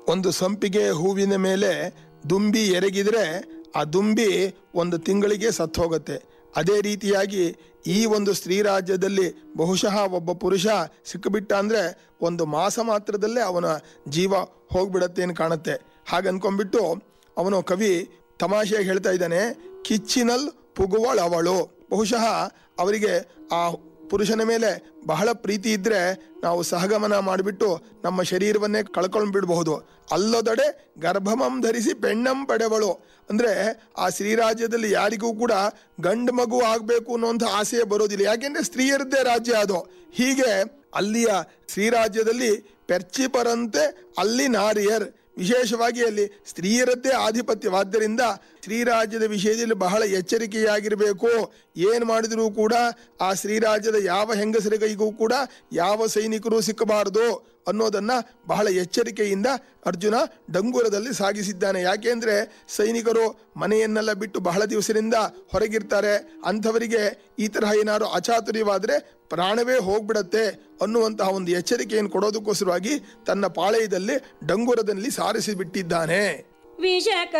ಒಂದು ಸಂಪಿಗೆ ಹೂವಿನ ಮೇಲೆ ದುಂಬಿ ಎರಗಿದ್ರೆ ಆ ದುಂಬಿ ಒಂದು ತಿಂಗಳಿಗೆ ಸತ್ತು ಹೋಗುತ್ತೆ ಅದೇ ರೀತಿಯಾಗಿ ಈ ಒಂದು ಸ್ತ್ರೀ ರಾಜ್ಯದಲ್ಲಿ ಬಹುಶಃ ಒಬ್ಬ ಪುರುಷ ಸಿಕ್ಕಿಬಿಟ್ಟ ಅಂದ್ರೆ ಒಂದು ಮಾಸ ಮಾತ್ರದಲ್ಲೇ ಅವನ ಜೀವ ಹೋಗ್ಬಿಡತ್ತೆ ಅಂತ ಕಾಣುತ್ತೆ ಹಾಗನ್ಕೊಂಡ್ಬಿಟ್ಟು ಅವನು ಕವಿ ತಮಾಷೆಯಾಗಿ ಹೇಳ್ತಾ ಇದ್ದಾನೆ ಕಿಚ್ಚಿನಲ್ ಪುಗುವಳ್ ಅವಳು ಬಹುಶಃ ಅವರಿಗೆ ಆ ಪುರುಷನ ಮೇಲೆ ಬಹಳ ಪ್ರೀತಿ ಇದ್ರೆ ನಾವು ಸಹಗಮನ ಮಾಡಿಬಿಟ್ಟು ನಮ್ಮ ಶರೀರವನ್ನೇ ಕಳ್ಕೊಂಡು ಬಿಡಬಹುದು ಅಲ್ಲದಡೆ ಗರ್ಭಮಂ ಧರಿಸಿ ಪೆಣ್ಣಂ ಪಡೆವಳು ಅಂದ್ರೆ ಆ ಶ್ರೀರಾಜ್ಯದಲ್ಲಿ ಯಾರಿಗೂ ಕೂಡ ಗಂಡು ಮಗು ಆಗ್ಬೇಕು ಅನ್ನೋಂಥ ಆಸೆ ಬರೋದಿಲ್ಲ ಯಾಕೆಂದ್ರೆ ಸ್ತ್ರೀಯರದ್ದೇ ರಾಜ್ಯ ಅದು ಹೀಗೆ ಅಲ್ಲಿಯ ಶ್ರೀರಾಜ್ಯದಲ್ಲಿ ಪೆರ್ಚಿಪರಂತೆ ಅಲ್ಲಿ ನಾರಿಯರ್ ವಿಶೇಷವಾಗಿ ಅಲ್ಲಿ ಸ್ತ್ರೀಯರದ್ದೇ ಆಧಿಪತ್ಯವಾದ್ದರಿಂದ ಶ್ರೀರಾಜ್ಯದ ವಿಷಯದಲ್ಲಿ ಬಹಳ ಎಚ್ಚರಿಕೆಯಾಗಿರಬೇಕು ಏನು ಮಾಡಿದರೂ ಕೂಡ ಆ ಶ್ರೀರಾಜ್ಯದ ಯಾವ ಹೆಂಗಸರ ಕೈಗೂ ಕೂಡ ಯಾವ ಸೈನಿಕರು ಸಿಕ್ಕಬಾರದು ಅನ್ನೋದನ್ನ ಬಹಳ ಎಚ್ಚರಿಕೆಯಿಂದ ಅರ್ಜುನ ಡಂಗುರದಲ್ಲಿ ಸಾಗಿಸಿದ್ದಾನೆ ಯಾಕೆಂದ್ರೆ ಸೈನಿಕರು ಮನೆಯನ್ನೆಲ್ಲ ಬಿಟ್ಟು ಬಹಳ ದಿವಸದಿಂದ ಹೊರಗಿರ್ತಾರೆ ಅಂಥವರಿಗೆ ಈ ತರಹ ಏನಾದ್ರು ಅಚಾತುರ್ಯವಾದರೆ ಪ್ರಾಣವೇ ಹೋಗ್ಬಿಡತ್ತೆ ಅನ್ನುವಂತಹ ಒಂದು ಎಚ್ಚರಿಕೆಯನ್ನು ಕೊಡೋದಕ್ಕೋಸ್ಕರವಾಗಿ ತನ್ನ ಪಾಳೆಯದಲ್ಲಿ ಡಂಗುರದಲ್ಲಿ ಸಾರಿಸಿ ಬಿಟ್ಟಿದ್ದಾನೆ ವಿಷಕ